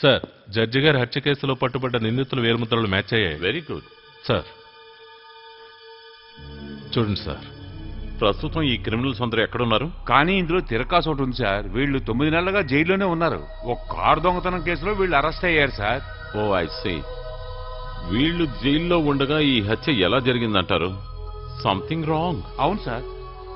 Sir judge గారి హత్య కేసులో పట్టుబడ్డ నిందితుల వేలుముద్రలు మ్యాచ్ అయ్యాయి వెరీ గుడ్ సార్ చూడండి సార్ ప్రస్తుతం ఈ క్రిమినల్స్ అందరూ ఎక్కడున్నారు కానీ ఇందులో తిరకాసు ఒకటి ఉంది సార్ వీళ్ళు తొమ్మిది నెలలుగా జైల్లోనే ఉన్నారు ఒక కారు దొంగతనం కేసులో వీళ్ళు అరెస్ట్ అయ్యారు సార్ ఓ ఐ సీ వీళ్ళు జైల్లో ఉండగా ఈ హత్య ఎలా జరిగిందంటారు సంథింగ్ రాంగ్ అవును సార్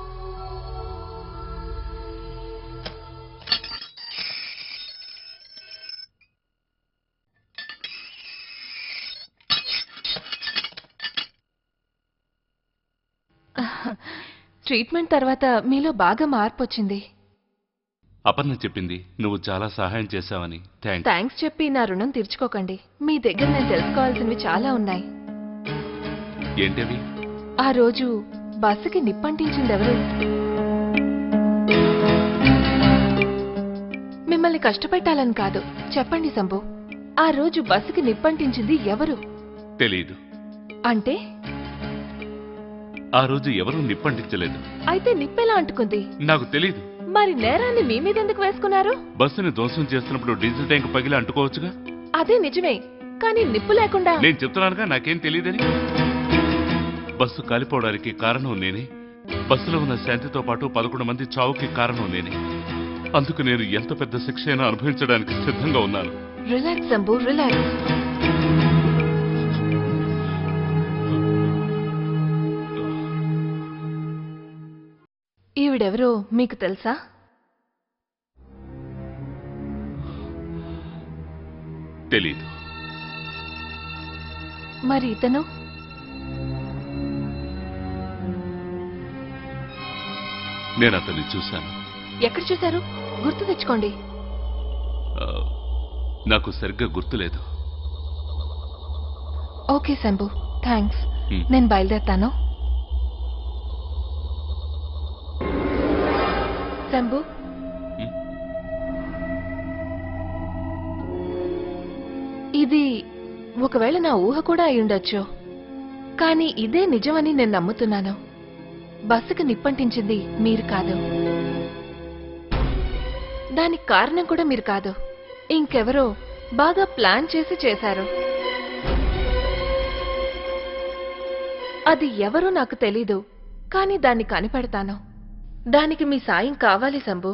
ట్రీట్మెంట్ తర్వాత మీలో బాగా మార్పు వచ్చింది అపర్ణ చెప్పింది నువ్వు చాలా సహాయం చేశావని థ్యాంక్స్ థ్యాంక్స్ చెప్పి నా రుణం తీర్చుకోకండి మీ దగ్గర నేను తెలుసుకోవాల్సినవి చాలా ఉన్నాయి ఏంటవి ఆ రోజు బస్సుకి నిప్పంటించింది ఎవరు మిమ్మల్ని కష్టపెట్టాలని కాదు చెప్పండి శంభు ఆ రోజు బస్సుకి నిప్పంటించింది ఎవరు తెలీదు అంటే ఆ రోజు ఎవరూ నిప్పంటించలేదు అయితే నిప్పెలా అంటుకుంది నాకు తెలీదు మరి నేరాన్ని మీ మీద ఎందుకు వేసుకున్నారు బస్సుని ధ్వంసం చేస్తున్నప్పుడు డీజిల్ ట్యాంక్ పగిలి అంటుకోవచ్చుగా అదే నిజమే కానీ నిప్పు లేకుండా నేను చెప్తున్నానుగా నాకేం తెలియదని బస్సు కాలిపోవడానికి కారణం నేనే బస్సులో ఉన్న శాంతితో పాటు పదకొండు మంది చావుకి కారణం నేనే అందుకు నేను ఎంత పెద్ద శిక్ష అయినా అనుభవించడానికి సిద్ధంగా ఉన్నాను రిలాక్స్ శంభు రిలాక్స్ ఈవిడెవరో మీకు తెలుసా తెలీదు మరి ఇతను నేను అతన్ని చూశాను ఎక్కడ చూశారు గుర్తు తెచ్చుకోండి ఆ, నాకు సరిగ్గా గుర్తులేదు ఓకే శంభు థ్యాంక్స్ హ్మ్. నేను బయలుదేరుతాను శంభు హ్మ్. ఇది ఒకవేళ నా ఊహ కూడా అయి ఉండొచ్చు కానీ ఇదే నిజమని నేను నమ్ముతున్నాను బస్సుకు నిప్పంటించింది మీరు కాదు దానికి కారణం కూడా మీరు కాదు ఇంకెవరో బాగా ప్లాన్ చేసి చేశారు అది ఎవరో నాకు తెలీదు కానీ దాన్ని కనిపెడతాను దానికి మీ సాయం కావాలి శంభు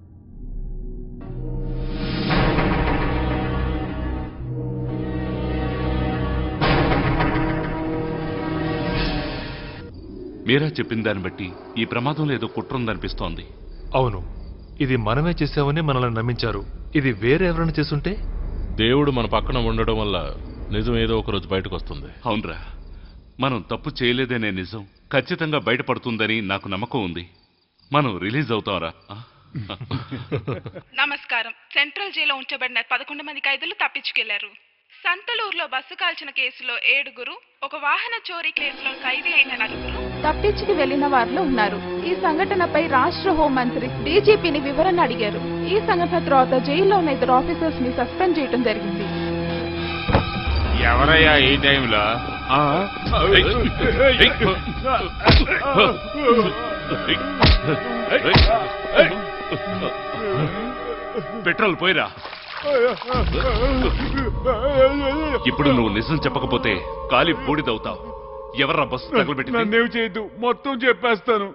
మీరా చెప్పిన దాన్ని బట్టి ఈ ప్రమాదంలో ఏదో కుట్ర ఉందనిపిస్తోంది అవును ఇది మనమే చేసామని మనల్ని నమ్మించారు ఇది వేరే ఎవరైనా చేసుంటే దేవుడు మన పక్కన ఉండడం వల్ల నిజం ఏదో ఒక రోజు బయటకు వస్తుంది అవునరా మనం తప్పు చేయలేదనే నిజం ఖచ్చితంగా బయటపడుతుందని నాకు నమ్మకం ఉంది మనం రిలీజ్ అవుతాంరా ఆ? నమస్కారం సెంట్రల్ జైల్లో ఉంచబడిన పదకొండు మంది ఖైదీలు తప్పించుకెళ్లారు సంతలూరులో బస్సు కాల్చిన కేసులో ఏడుగురు ఒక వాహన చోరీ కేసులో ఖైదీ అయిన నలుగురు తప్పించుకు వెళ్లిన వారిలో ఉన్నారు ఈ సంఘటనపై రాష్ట్ర హోంమంత్రి డీజీపీని వివరణ అడిగారు ఈ సంఘటన తర్వాత జైల్లో ఉన్న ఇద్దరు ఆఫీసర్స్ ని సస్పెండ్ చేయడం జరిగింది ఎవరయ్యా ఈ టైంలో ఆ? పెట్రోల్ పోయిరా ఇప్పుడు నువ్వు నిజం చెప్పకపోతే కాలి బూడిదవుతావు ఎవర్రా బస్సు తగలబెట్టింది నన్నేం చేయొద్దు మొత్తం చెప్పేస్తాను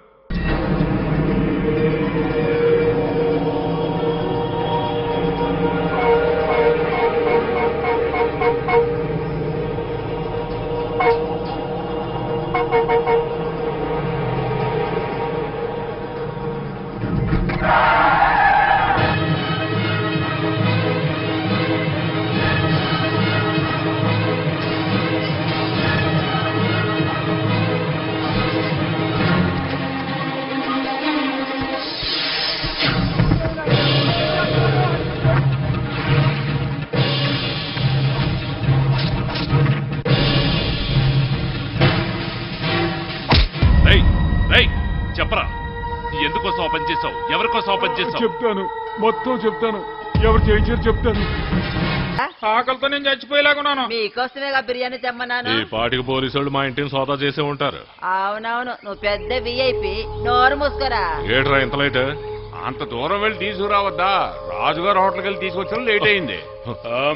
రేయ్, రేయ్, చెప్పరా ఎందుకోసం ఆ పని చేసావు ఎవరికోసం ఆ పని చేసావు చెప్తాను మొత్తం చెప్తాను ఎవరు చేయించారు చెప్తాను ఆకలితో నేను చచ్చిపోయేలాగున్నాను మీకోసమేగా బిర్యానీ తెమ్మన్నాను ఈ పాటికి పోలీసు వాళ్ళు మా ఇంటిని సోదా చేసే ఉంటారు అవునవును నువ్వు పెద్ద విఐపి నోరు మూసుకోరా ఏట్రా ఇంత లేట్ అంత దూరం వెళ్ళి తీసుకురావద్దా రాజుగారు హోటల్కి వెళ్ళి తీసుకొచ్చడం లేట్ అయింది